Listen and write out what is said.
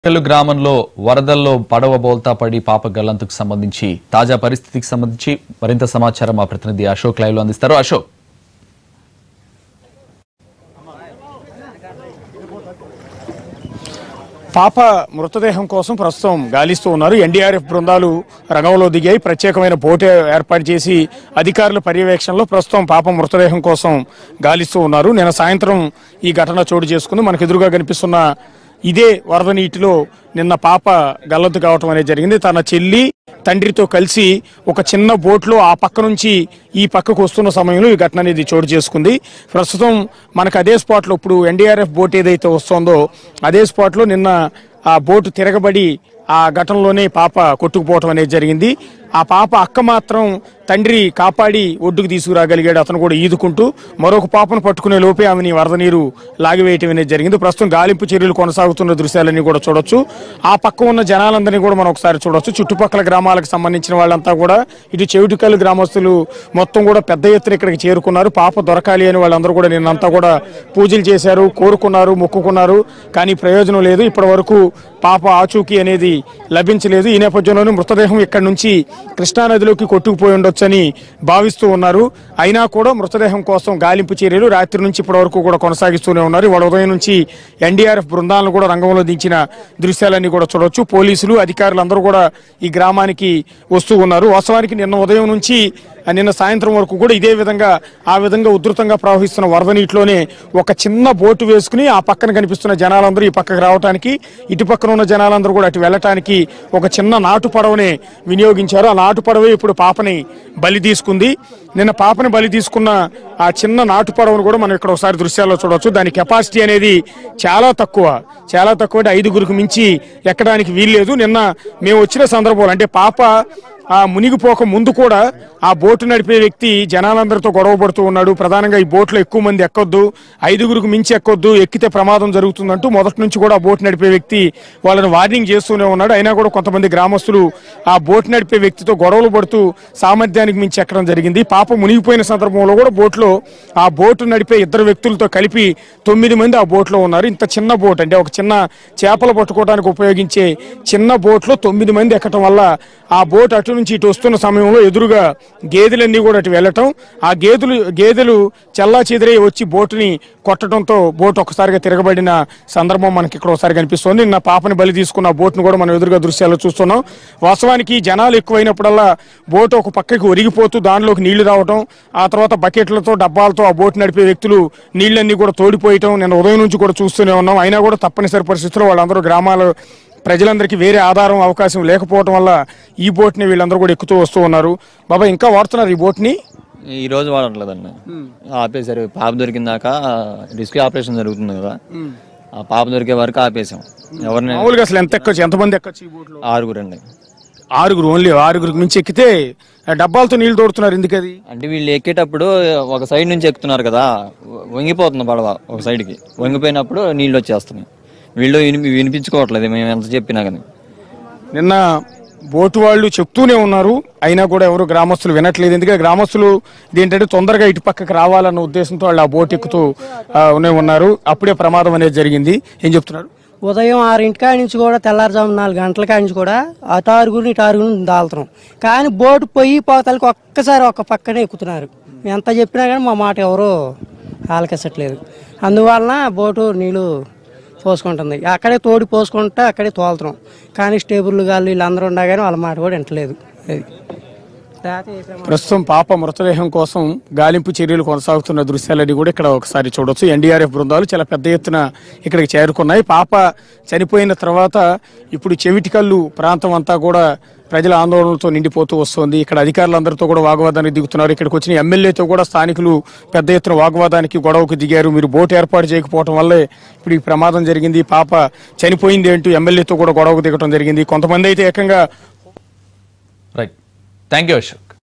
చెవిటికల్లు గ్రామంలో వరదల్లో పడవ బోల్తా పడి పాప గల్లంతుకు సంబంధించి తాజా పరిస్థితికి సంబంధించి మరింత సమాచారం మా ప్రతినిధి అశోక్ లైవ్ లో అందిస్తారు అశోక్ పాప మృతదేహం కోసం ప్రస్తుతం గాలిస్తూ ఉన్నారు ఎన్డీఆర్ఎఫ్ బృందాలు రంగంలో దిగాయి ప్రత్యేకమైన బోటు ఏర్పాటు చేసి అధికారుల పర్యవేక్షణలో ప్రస్తుతం పాప మృతదేహం కోసం గాలిస్తూ ఉన్నారు నిన్న సాయంత్రం ఈ ఘటన చోటు చేసుకుంది మనకు ఎదురుగా కనిపిస్తున్న ఇదే వరద నీటిలో నిన్న పాప గల్లంతు కావటం అనేది జరిగింది తన చెల్లి తండ్రితో కలిసి ఒక చిన్న బోట్లో ఆ పక్క నుంచి ఈ పక్కకు వస్తున్న సమయంలో ఈ ఘటన అనేది చోటు చేసుకుంది ప్రస్తుతం మనకు అదే స్పాట్లో ఇప్పుడు ఎన్డీఆర్ఎఫ్ బోట్ ఏదైతే వస్తుందో అదే స్పాట్లో నిన్న ఆ బోటు తిరగబడి ఆ ఘటనలోనే పాప కొట్టుకుపోవటం అనేది జరిగింది ఆ పాప అక్క మాత్రం తండ్రి కాపాడి ఒడ్డుకు తీసుకురాగలిగాడు అతను కూడా ఈదుకుంటూ మరొక పాపను పట్టుకునే లోపే ఆమెని వరద నీరు లాగివేయటం అనేది జరిగింది ప్రస్తుతం గాలింపు చర్యలు కొనసాగుతున్న దృశ్యాలన్నీ కూడా చూడొచ్చు ఆ పక్క ఉన్న జనాలందరినీ కూడా మనం ఒకసారి చూడొచ్చు చుట్టుపక్కల గ్రామాలకు సంబంధించిన వాళ్ళంతా కూడా ఇటు చెవిటికల్లు గ్రామస్తులు మొత్తం కూడా పెద్ద ఎత్తున ఇక్కడికి చేరుకున్నారు పాప దొరకాలి అని వాళ్ళందరూ కూడా నిన్నంతా కూడా పూజలు చేశారు కోరుకున్నారు మొక్కుకున్నారు కానీ ప్రయోజనం లేదు ఇప్పటి వరకు పాప ఆచూకీ అనేది లభించలేదు ఈ నేపథ్యంలోనే మృతదేహం ఇక్కడి నుంచి కృష్ణానదిలోకి కొట్టుకుపోయి ఉండొచ్చని భావిస్తూ ఉన్నారు అయినా కూడా మృతదేహం కోసం గాలింపు చర్యలు రాత్రి నుంచి ఇప్పటి వరకు కూడా కొనసాగిస్తూనే ఉన్నారు ఇవాళ ఉదయం నుంచి ఎన్డీఆర్ఎఫ్ బృందాలను కూడా రంగంలో దించిన దృశ్యాలన్నీ కూడా చూడొచ్చు పోలీసులు అధికారులు అందరూ కూడా ఈ గ్రామానికి వస్తూ ఉన్నారు వాస్తవానికి నిన్న ఉదయం నుంచి ఆ నిన్న సాయంత్రం వరకు కూడా ఇదే విధంగా ఆ విధంగా ఉధృతంగా ప్రవహిస్తున్న వరద నీటిలోనే ఒక చిన్న బోటు వేసుకుని ఆ పక్కన కనిపిస్తున్న జనాలందరూ ఈ పక్కకు రావడానికి ఇటు పక్కన ఉన్న జనాలందరూ కూడా అటు వెళ్ళటానికి ఒక చిన్న నాటు పడవనే వినియోగించారు ఆ నాటు పడవే ఇప్పుడు పాపని బలి తీసుకుంది నిన్న పాపని బలి తీసుకున్న ఆ చిన్న నాటు పడవను కూడా మనం ఇక్కడ ఒకసారి దృశ్యాల్లో చూడవచ్చు దాని కెపాసిటీ అనేది చాలా తక్కువ చాలా తక్కువ అంటే ఐదుగురికి మించి ఎక్కడానికి వీల్లేదు నిన్న మేము వచ్చిన సందర్భంలో అంటే పాప ఆ మునిగిపోక ముందు కూడా ఆ బోటు నడిపే వ్యక్తి జనాలందరితో గొడవ పడుతూ ఉన్నాడు ప్రధానంగా ఈ బోట్లో ఎక్కువ మంది ఎక్కొద్దు ఐదుగురికి మించి ఎక్కొద్దు ఎక్కితే ప్రమాదం జరుగుతుందంటూ మొదటి నుంచి కూడా ఆ బోటు నడిపే వ్యక్తి వాళ్ళని వార్నింగ్ చేస్తూనే ఉన్నాడు అయినా కూడా కొంతమంది గ్రామస్తులు ఆ బోటు నడిపే వ్యక్తితో గొడవలు పడుతూ సామర్థ్యానికి మించి ఎక్కడం జరిగింది పాప మునిగిపోయిన సందర్భంలో కూడా బోట్లో ఆ బోటు నడిపే ఇద్దరు వ్యక్తులతో కలిపి తొమ్మిది మంది ఆ బోట్లో ఉన్నారు ఇంత చిన్న బోట్ అంటే ఒక చిన్న చేపలు పట్టుకోవడానికి ఉపయోగించే చిన్న బోట్లో తొమ్మిది మంది ఎక్కడం వల్ల ఆ బోట్ అటు నుంచి ఇటు వస్తున్న సమయంలో ఎదురుగా గేదెలన్నీ కూడా అటు వెళ్ళటం ఆ గేదెలు గేదెలు చల్లా చెదిరే వచ్చి బోటుని కొట్టడంతో బోట్ ఒక్కసారిగా తిరగబడిన సందర్భం మనకి ఇక్కడ ఒకసారి కనిపిస్తోంది నిన్న పాపని బలి తీసుకున్న ఆ బోట్ను కూడా మనం ఎదురుగా దృశ్యాల్లో చూస్తున్నాం వాస్తవానికి జనాలు ఎక్కువైనప్పుడల్లా బోట్ ఒక పక్కకి ఒరిగిపోతూ దానిలోకి నీళ్లు రావటం ఆ తర్వాత బకెట్లతో డబ్బాలతో ఆ బోట్ నడిపే వ్యక్తులు నీళ్ళన్నీ కూడా తోడిపోయటం నేను ఉదయం నుంచి కూడా చూస్తూనే ఉన్నాం అయినా కూడా తప్పనిసరి పరిస్థితుల్లో వాళ్ళందరూ గ్రామాలు ప్రజలందరికీ వేరే ఆధారం అవకాశం లేకపోవడం వల్ల ఈ బోట్ని వీళ్ళందరూ కూడా ఎక్కుతూ వస్తూ ఉన్నారు బాబా ఇంకా వాడుతున్నారు ఈ బోట్ని ఈ రోజు వాడట్లేదండి ఆపేశారు పాప దొరికిందాక రెస్క్యూ ఆపరేషన్ జరుగుతుంది కదా ఆ పాప దొరికే వరకు ఆపేసాం ఎవరిని మామూలుగా అసలు ఎంత ఎక్కొచ్చు ఎంతమంది ఎక్కొచ్చు ఈ బోట్లో ఆరుగురండి ఆరుగురు ఓన్లీ ఆరుగురికి మించి ఎక్కితే ఆ డబ్బాలతో నీళ్లు తోడుతున్నారు ఎందుకు అది అంటే వీళ్ళు ఎక్కేటప్పుడు ఒక సైడ్ నుంచి ఎక్కుతున్నారు కదా వంగిపోతుంది పడవ ఒక సైడ్కి వంగిపోయినప్పుడు నీళ్ళు వచ్చేస్తున్నాయి వీళ్ళు విని వినిపించుకోవట్లేదు మేము ఎంత చెప్పినా కానీ నిన్న బోటు వాళ్ళు చెప్తూనే ఉన్నారు అయినా కూడా ఎవరు గ్రామస్తులు వినట్లేదు ఎందుకంటే గ్రామస్తులు ఏంటంటే తొందరగా ఇటు పక్కకి రావాలన్న ఉద్దేశంతో వాళ్ళు ఆ బోట్ ఎక్కుతూ ఆ, ఉన్నే ఉన్నారు అప్పుడే ప్రమాదం అనేది జరిగింది ఏం చెప్తున్నారు ఉదయం ఆరింటికాడ నుంచి కూడా తెల్లారుజాము నాలుగు గంటల కాడి నుంచి కూడా అటు ఆరుగురు ఇటు ఆరుగురు దాల్తున్నాం కానీ బోటు పొయ్యి పోతలకి ఒక్కసారి ఒక్క పక్కనే ఎక్కుతున్నారు ఎంత చెప్పినా కానీ మా మాట ఎవరు ఆలకించట్లేదు అందువలన బోటు నీళ్ళు పోసుకుంటుంది అక్కడే తోడి పోసుకుంటే అక్కడే తోలుతున్నాం కానిస్టేబుల్ గాళ్ళు వీళ్ళందరూ ఉన్నా కానీ వాళ్ళ మాట కూడా వింటలేదు అది లేకపోతే ఏ ప్రమాదం ప్రస్తుతం పాప మృతదేహం కోసం గాలింపు చర్యలు కొనసాగుతున్న దృశ్యాలన్నీ కూడా ఇక్కడ ఒకసారి చూడొచ్చు ఎన్డీఆర్ఎఫ్ బృందాలు చాలా పెద్ద ఎత్తున ఇక్కడికి చేరుకున్నాయి పాప చనిపోయిన తర్వాత ఇప్పుడు చెవిటికల్లు ప్రాంతం అంతా కూడా ప్రజల ఆందోళనలతో నిండిపోతూ వస్తుంది ఇక్కడ అధికారులందరితో కూడా వాగ్వాదానికి దిగుతున్నారు ఇక్కడికి వచ్చిన ఎమ్మెల్యేతో కూడా స్థానికులు పెద్ద ఎత్తున వాగ్వాదానికి గొడవకు దిగారు మీరు బోటు ఏర్పాటు చేయకపోవడం వల్లే ఇప్పుడు ఈ ప్రమాదం జరిగింది పాప చనిపోయింది అంటూ ఎమ్మెల్యేతో కూడా గొడవకు దిగడం జరిగింది కొంతమంది అయితే ఏకంగా రైట్ థ్యాంక్ యూ అశోక్